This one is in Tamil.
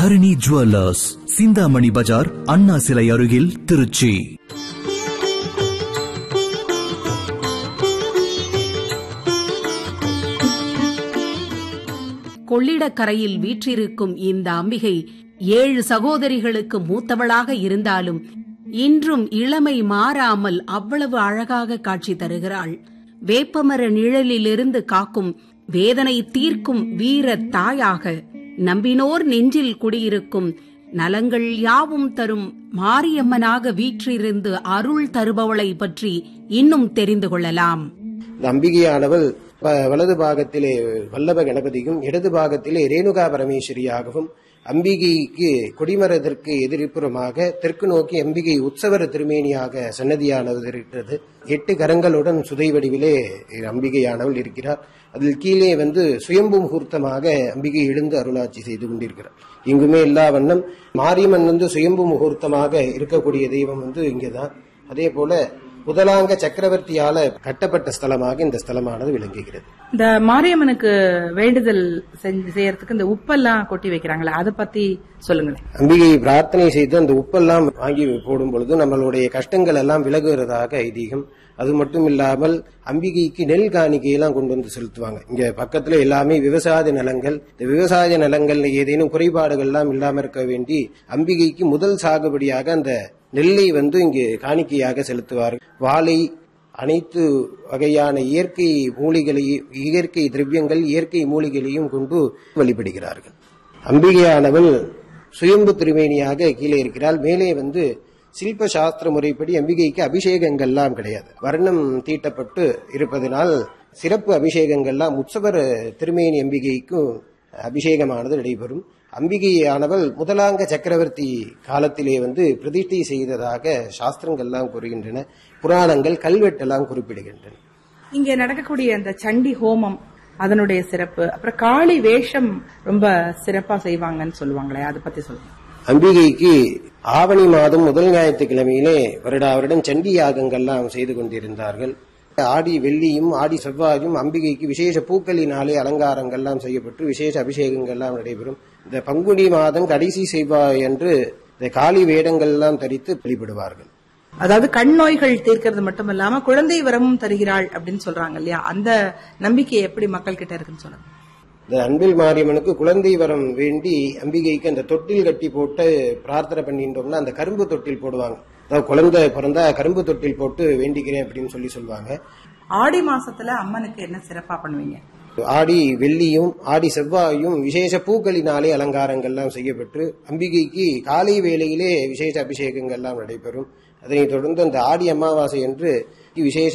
ஹரிணி ஜுவல்லர்ஸ் சிந்தாமணி பஜார் அண்ணா சிலை அருகில் திருச்சி கொள்ளிடக்கரையில் வீற்றிருக்கும் இந்த அம்பிகை ஏழு சகோதரிகளுக்கு மூத்தவளாக இருந்தாலும் இன்றும் இளமை மாறாமல் அவ்வளவு அழகாக காட்சி தருகிறாள் வேப்பமர நிழலிலிருந்து காக்கும் வேதனை தீர்க்கும் வீர தாயாக நம்பினோர் நெஞ்சில் குடியிருக்கும் நலங்கள் யாவும் தரும் மாரியம்மனாக வீற்றிருந்து அருள் தருபவளை பற்றி இன்னும் தெரிந்து கொள்ளலாம் இந்த அம்பிகையானவள் வ- வலது பாகத்திலே வல்லப கணபதியும் இடது பாகத்திலே ரேணுகா பரமேஸ்வரியாகவும் அம்பிகைக்கு கொடிமரத்திற்கு எதிர்ப்புறமாக தெற்கு நோக்கி அம்பிகை உற்சவர திருமேனியாக சன்னதியானது இருக்கிறது எட்டு கரங்களுடன் சுதை வடிவிலே அம்பிகையானவள் இருக்கிறார் அதில் கீழே வந்து சுயம்பு முகூர்த்தமாக அம்பிகை எழுந்து அருளாட்சி செய்து கொண்டிருக்கிறார் இங்குமே எல்லா வண்ணம் மாரியம்மன் வந்து சுயம்பு முகூர்த்தமாக இருக்கக்கூடிய தெய்வம் வந்து இங்கேதான் அதே போல முதலாங்க சக்கரவர்த்தியால கட்டப்பட்ட ஸ்தலமாக இந்த ஸ்தலமானது விளங்குகிறது இந்த மாரியம்மனுக்கு வேண்டுதல் செஞ்சு செய்யறதுக்கு இந்த உப்பெல்லாம் கொட்டி வைக்கிறாங்களே அதை பத்தி சொல்லுங்களேன் அம்பிகை பிரார்த்தனை செய்து அந்த உப்பெல்லாம் வாங்கி போடும் பொழுது நம்மளுடைய கஷ்டங்கள் எல்லாம் விலகுறதாக ஐதீகம் அது மட்டும் இல்லாமல் அம்பிகைக்கு நெல் காணிக்கையெல்லாம் கொண்டு வந்து செலுத்துவாங்க இங்க பக்கத்துல எல்லாமே விவசாய நிலங்கள் இந்த விவசாய நிலங்கள்ல ஏதேனும் குறைபாடுகள் எல்லாம் இல்லாம இருக்க வேண்டி அம்பிகைக்கு முதல் சாகுபடியாக அந்த நெல்லை வந்து இங்கு காணிக்கையாக செலுத்துவார்கள் வாழை அனைத்து வகையான இயற்கை மூலிகளையும் இயற்கை திரவியங்கள் இயற்கை மூலிகளையும் கொண்டு வழிபடுகிறார்கள் அம்பிகையானவள் சுயம்பு திருமேனியாக கீழே இருக்கிறாள் மேலே வந்து சில்ப சாஸ்திர முறைப்படி அம்பிகைக்கு அபிஷேகங்கள்லாம் கிடையாது வர்ணம் தீட்டப்பட்டு இருப்பதனால் சிறப்பு அபிஷேகங்கள்லாம் உற்சவர் திருமேனி அம்பிகைக்கும் அபிஷேகமானது நடைபெறும் அம்பிகையானவள் முதலாங்க சக்கரவர்த்தி காலத்திலே வந்து பிரதிஷ்டை செய்ததாக சாஸ்திரங்கள்லாம் கூறுகின்றன புராணங்கள் கல்வெட்டெல்லாம் குறிப்பிடுகின்றன இங்க நடக்கக்கூடிய அந்த சண்டி ஹோமம் அதனுடைய சிறப்பு அப்புறம் காளி வேஷம் ரொம்ப சிறப்பா செய்வாங்கன்னு சொல்லுவாங்களே அதை பத்தி சொல்லுங்க அம்பிகைக்கு ஆவணி மாதம் முதல் ஞாயிற்றுக்கிழமையிலே வருடா வருடம் சண்டி யாகங்கள்லாம் செய்து கொண்டிருந்தார்கள் ஆடி வெள்ளியும் ஆடி செவ்வாயும் அம்பிகைக்கு விசேஷ பூக்களினாலே அலங்காரங்கள்லாம் செய்யப்பட்டு விசேஷ அபிஷேகங்கள்லாம் நடைபெறும் இந்த பங்குனி மாதம் கடைசி செவ்வாய் என்று இந்த காளி வேடங்கள்லாம் தரித்து வழிபடுவார்கள் அதாவது கண் நோய்கள் தீர்க்கிறது மட்டும் இல்லாம குழந்தை வரமும் தருகிறாள் அப்படின்னு சொல்றாங்க இல்லையா அந்த நம்பிக்கை எப்படி மக்கள் கிட்ட இருக்குன்னு சொல்லுங்க இந்த அன்பில் மாரியம்மனுக்கு குழந்தை வரம் வேண்டி அம்பிகைக்கு அந்த தொட்டில் கட்டி போட்டு பிரார்த்தனை பண்ணிட்டோம்னா அந்த கரும்பு தொட்டில் போடுவாங்க அதாவது குழந்தை பிறந்தா கரும்பு தொட்டில் போட்டு வேண்டிக்கிறேன் அப்படின்னு சொல்லி சொல்லுவாங்க ஆடி மாசத்துல அம்மனுக்கு என்ன சிறப்பா பண்ணுவீங்க ஆடி வெள்ளியும் ஆடி செவ்வாயும் விசேஷ பூக்களினாலே அலங்காரங்கள்லாம் செய்யப்பட்டு அம்பிகைக்கு காலை வேளையிலே விசேஷ அபிஷேகங்கள்லாம் நடைபெறும் அதனைத் தொடர்ந்து அந்த ஆடி அமாவாசை என்று விசேஷ